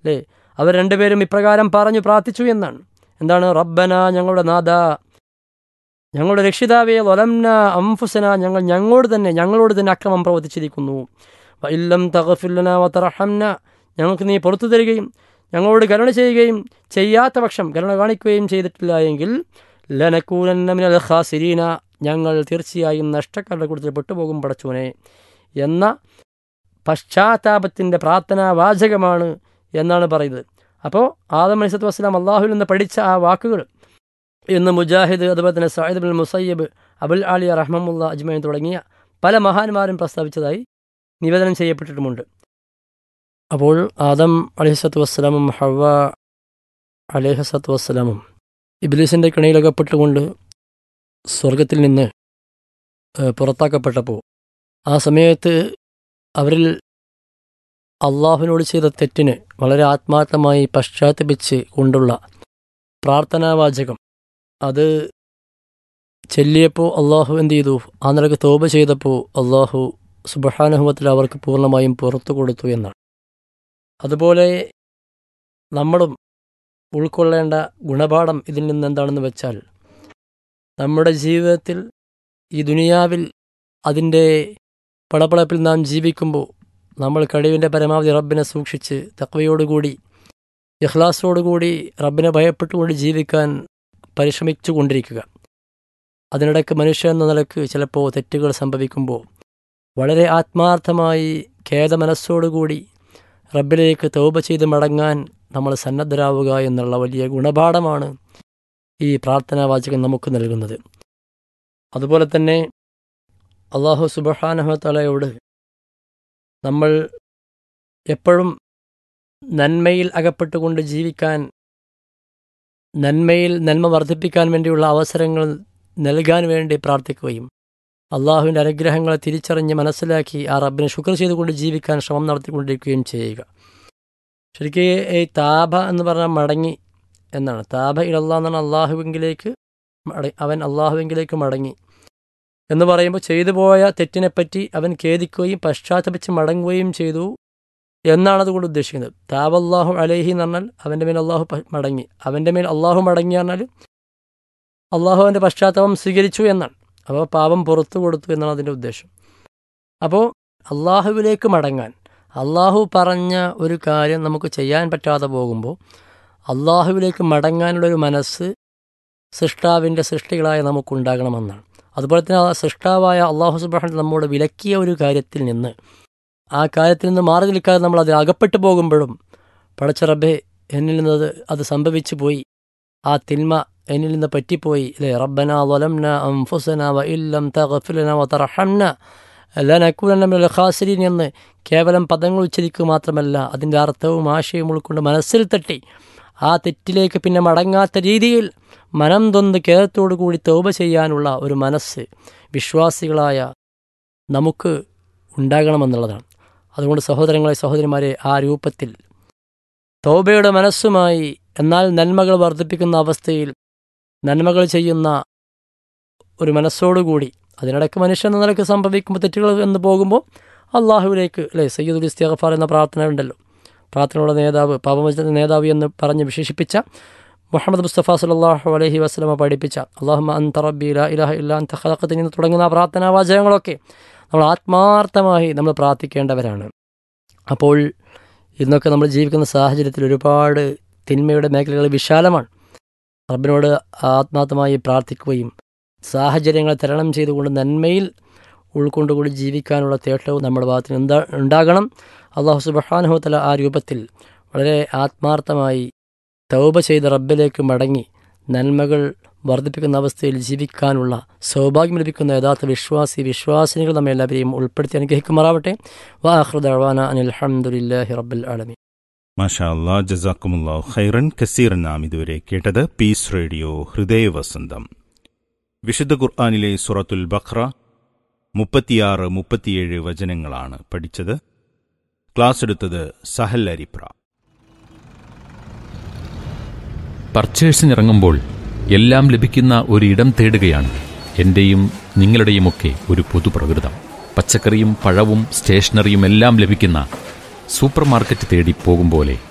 അല്ലേ അവർ രണ്ടുപേരും ഇപ്രകാരം പറഞ്ഞു പ്രാർത്ഥിച്ചു എന്നാണ് എന്താണ് റബ്ബന ഞങ്ങളുടെ നാഥ ഞങ്ങളുടെ രക്ഷിതാവേ ലൊലംന അംഫുസന ഞങ്ങൾ ഞങ്ങളോട് തന്നെ ഞങ്ങളോട് തന്നെ അക്രമം പ്രവർത്തിച്ചിരിക്കുന്നു ഇല്ലം തഗഫില്ലന വതറഹംന ഞങ്ങൾക്ക് നീ പുറത്തു തരികയും ഞങ്ങളോട് കരുണ ചെയ്യുകയും ചെയ്യാത്ത പക്ഷം കരുണ കാണിക്കുകയും ചെയ്തിട്ടില്ല എങ്കിൽ ലനക്കൂനന്നമിനൽ ഖാസിരീന ഞങ്ങൾ തീർച്ചയായും നഷ്ടക്കാരുടെ കൂട്ടത്തിൽ പെട്ടുപോകും പടച്ചോനെ എന്ന പശ്ചാത്താപത്തിൻ്റെ പ്രാർത്ഥനാ വാചകമാണ് എന്നാണ് പറയുന്നത് അപ്പോൾ ആദം അലിസത്ത് വസ്സലാം അള്ളാഹുവിൽ നിന്ന് പഠിച്ച ആ വാക്കുകൾ ഇന്ന് മുജാഹിദ് അതുപോലെ തന്നെ Saeed bin Musayyab Abul Aliya റഹ്മുല്ല അജ്മൈൻ തുടങ്ങിയ പല മഹാന്മാരും പ്രസ്താവിച്ചതായി നിവേദനം ചെയ്യപ്പെട്ടിട്ടുമുണ്ട് അപ്പോൾ ആദം അലിഹസത്ത് വസ്സലാമും ഹവ അലിഹസത്ത് വസ്സലാമും ഇബ്ലീസിൻ്റെ കിണയിലകപ്പെട്ടുകൊണ്ട് സ്വർഗത്തിൽ നിന്ന് പുറത്താക്കപ്പെട്ടപ്പോൾ ആ സമയത്ത് അവരിൽ അള്ളാഹുവിനോട് ചെയ്ത തെറ്റിന് വളരെ ആത്മാർത്ഥമായി പശ്ചാത്തപിച്ച് കൊണ്ടുള്ള പ്രാർത്ഥനാവാചകം അത് ചെല്ലിയപ്പോൾ അള്ളാഹു എന്ത് ചെയ്തു ആ നിലക്ക് തോപ ചെയ്തപ്പോൾ അള്ളാഹു സുബഹാനുഭവത്തിൽ അവർക്ക് പൂർണ്ണമായും പുറത്തു കൊടുത്തു എന്നാണ് അതുപോലെ നമ്മളും ഉൾക്കൊള്ളേണ്ട ഗുണപാഠം ഇതിൽ നിന്ന് എന്താണെന്ന് വെച്ചാൽ നമ്മുടെ ജീവിതത്തിൽ ഈ ദുനിയാവിൽ അതിൻ്റെ പടപ്പളപ്പിൽ നാം ജീവിക്കുമ്പോൾ നമ്മൾ കഴിവിൻ്റെ പരമാവധി റബ്ബിനെ സൂക്ഷിച്ച് തക്വയോടുകൂടി ഇഖ്ലാസോടുകൂടി റബ്ബിനെ ഭയപ്പെട്ടുകൊണ്ട് ജീവിക്കാൻ പരിശ്രമിച്ചു കൊണ്ടിരിക്കുക അതിനിടയ്ക്ക് മനുഷ്യൻ എന്ന നിലക്ക് ചിലപ്പോൾ തെറ്റുകൾ സംഭവിക്കുമ്പോൾ വളരെ ആത്മാർത്ഥമായി ഖേദമനസ്സോടുകൂടി റബ്ബിലേക്ക് തൗബ ചെയ്ത് മടങ്ങാൻ നമ്മൾ സന്നദ്ധരാവുക എന്നുള്ള വലിയ ഗുണപാഠമാണ് ഈ പ്രാർത്ഥനാവാചകം നമുക്ക് നൽകുന്നത് അതുപോലെ തന്നെ അള്ളാഹു സുബഹാനഹത്തലയോട് നമ്മൾ എപ്പോഴും നന്മയിൽ അകപ്പെട്ടുകൊണ്ട് ജീവിക്കാൻ നന്മയിൽ നന്മ വർദ്ധിപ്പിക്കാൻ വേണ്ടിയുള്ള അവസരങ്ങൾ നൽകാൻ വേണ്ടി പ്രാർത്ഥിക്കുകയും അള്ളാഹുവിൻ്റെ അനുഗ്രഹങ്ങളെ തിരിച്ചറിഞ്ഞ് മനസ്സിലാക്കി ആ റബ്ബിനെ ശുക്ർ ചെയ്തുകൊണ്ട് ജീവിക്കാൻ ശ്രമം നടത്തിക്കൊണ്ടിരിക്കുകയും ചെയ്യുക ശരിക്കും ഈ താപ എന്ന് പറഞ്ഞാൽ മടങ്ങി എന്നാണ് താപ ഇലല്ലാ എന്നാണ് അള്ളാഹുവിങ്കിലേക്ക് അവൻ അള്ളാഹുവിങ്കിലേക്ക് മടങ്ങി എന്ന് പറയുമ്പോൾ ചെയ്തു പോയ തെറ്റിനെപ്പറ്റി അവൻ ഖേദിക്കുകയും പശ്ചാത്തപിച്ച് മടങ്ങുകയും ചെയ്തു എന്നാണ് അതുകൊണ്ട് ഉദ്ദേശിക്കുന്നത് താവല്ലാഹു അലേഹി എന്ന് പറഞ്ഞാൽ അവൻ്റെ മേൽ അള്ളാഹു മടങ്ങി അവൻ്റെ മേൽ അള്ളാഹു മടങ്ങി പറഞ്ഞാൽ അള്ളാഹു അവൻ്റെ പശ്ചാത്തലം സ്വീകരിച്ചു എന്നാണ് അപ്പോൾ പാപം പുറത്തു കൊടുത്തു എന്നാണ് അതിൻ്റെ ഉദ്ദേശം അപ്പോൾ അള്ളാഹുവിലേക്ക് മടങ്ങാൻ അള്ളാഹു പറഞ്ഞ ഒരു കാര്യം നമുക്ക് ചെയ്യാൻ പറ്റാതെ പോകുമ്പോൾ അള്ളാഹുവിലേക്ക് മടങ്ങാനുള്ളൊരു മനസ്സ് സൃഷ്ടാവിൻ്റെ സൃഷ്ടികളായ നമുക്കുണ്ടാകണമെന്നാണ് അതുപോലെ തന്നെ ആ സൃഷ്ടാവായ അള്ളാഹു സുബ്രഹ്മൺ നമ്മോട് വിലക്കിയ ഒരു കാര്യത്തിൽ നിന്ന് ആ കാര്യത്തിൽ നിന്ന് മാറി നിൽക്കാതെ നമ്മൾ അതിൽ അകപ്പെട്ടു പോകുമ്പോഴും പടച്ച റബ്ബെ എന്നിൽ നിന്ന് അത് സംഭവിച്ചു പോയി ആ തിന്മ എന്നിൽ നിന്ന് പറ്റിപ്പോയി അല്ലേ റബ്ബന വലംന അംഫുസന വ ഇല്ലം തഗഫിലന വ തറഹംന ലനക്കുലന ഖാസിരീൻ എന്ന് കേവലം പദങ്ങൾ ഉച്ചരിക്കുക മാത്രമല്ല അതിൻ്റെ അർത്ഥവും ആശയവും ഉൾക്കൊണ്ട് മനസ്സിൽ തട്ടി ആ തെറ്റിലേക്ക് പിന്നെ മടങ്ങാത്ത രീതിയിൽ മനം തൊന്ന് കേരളത്തോടു കൂടി തൗബ ചെയ്യാനുള്ള ഒരു മനസ്സ് വിശ്വാസികളായ നമുക്ക് ഉണ്ടാകണമെന്നുള്ളതാണ് അതുകൊണ്ട് സഹോദരങ്ങളെ സഹോദരിമാരെ ആ രൂപത്തിൽ തൗബയുടെ മനസ്സുമായി എന്നാൽ നന്മകൾ വർദ്ധിപ്പിക്കുന്ന അവസ്ഥയിൽ നന്മകൾ ചെയ്യുന്ന ഒരു മനസ്സോടുകൂടി അതിനിടയ്ക്ക് മനുഷ്യൻ എന്ന നിലയ്ക്ക് സംഭവിക്കുമ്പോൾ തെറ്റുകൾ എന്ന് പോകുമ്പോൾ അള്ളാഹുവിലേക്ക് അല്ലേ സയ്യിദുൽ ഇസ്തിഗഫാർ എന്ന പ്രാർത്ഥന ഉണ്ടല്ലോ പ്രാർത്ഥനയുടെ നേതാവ് പാപമോചന നേതാവ് എന്ന് പറഞ്ഞ് വിശേഷിപ്പിച്ച മുഹമ്മദ് മുസ്തഫ സലാഹു അലഹി വസ്ലമ പഠിപ്പിച്ച അള്ളാഹുമ അന്ത റബ്ബി ലാ ഇലാഹ ഇല്ല അന്ത ഖലഖത്തിനി എന്ന് തുടങ്ങുന്ന ആ പ്രാർത്ഥനാ വാചകങ്ങളൊക്കെ നമ്മൾ ആത്മാർത്ഥമായി നമ്മൾ പ്രാർത്ഥിക്കേണ്ടവരാണ് അപ്പോൾ ഇന്നൊക്കെ നമ്മൾ ജീവിക്കുന്ന സാഹചര്യത്തിൽ ഒരുപാട് തിന്മയുടെ മേഖലകൾ വിശാലമാണ് റബ്ബിനോട് ആത്മാർത്ഥമായി പ്രാർത്ഥിക്കുകയും സാഹചര്യങ്ങളെ തരണം ചെയ്തുകൊണ്ട് നന്മയിൽ ഉൾക്കൊണ്ടുകൂടി ജീവിക്കാനുള്ള തേട്ടവും നമ്മുടെ ഭാഗത്തിന് എന്താ ഉണ്ടാകണം അള്ളാഹു സുബഹാനുഹത്തല ആ രൂപത്തിൽ വളരെ ആത്മാർത്ഥമായി തൗബ ചെയ്ത് റബ്ബിലേക്ക് മടങ്ങി നന്മകൾ വർദ്ധിപ്പിക്കുന്ന അവസ്ഥയിൽ ജീവിക്കാനുള്ള സൗഭാഗ്യം ലഭിക്കുന്ന യഥാർത്ഥ വിശ്വാസി വിശ്വാസിനികൾ നമ്മെ എല്ലാവരെയും ഉൾപ്പെടുത്തി അനുഗ്രഹിക്കുമാറാവട്ടെ വാഹൃദാന അനിൽഹമുല്ലാഹി റബ്ബുൽ ആലമി മാഷാ അല്ലാ ജസാക്കുമുല്ലാ ഖൈറൻ കസീറൻ നാം ഇതുവരെ കേട്ടത് പീസ് റേഡിയോ ഹൃദയവസന്തം വിശുദ്ധ ഖുർആാനിലെ സുറത്തുൽ ബഖ്ര മുപ്പത്തിയാറ് മുപ്പത്തിയേഴ് വചനങ്ങളാണ് പഠിച്ചത് ക്ലാസ് എടുത്തത് സഹൽ അരിപ്ര പർച്ചേഴ്സിനിറങ്ങുമ്പോൾ എല്ലാം ലഭിക്കുന്ന ഒരിടം തേടുകയാണ് എന്റെയും നിങ്ങളുടെയുമൊക്കെ ഒരു പൊതുപ്രകൃതം പച്ചക്കറിയും പഴവും സ്റ്റേഷനറിയും എല്ലാം ലഭിക്കുന്ന സൂപ്പർ മാർക്കറ്റ് തേടി പോകും പോലെ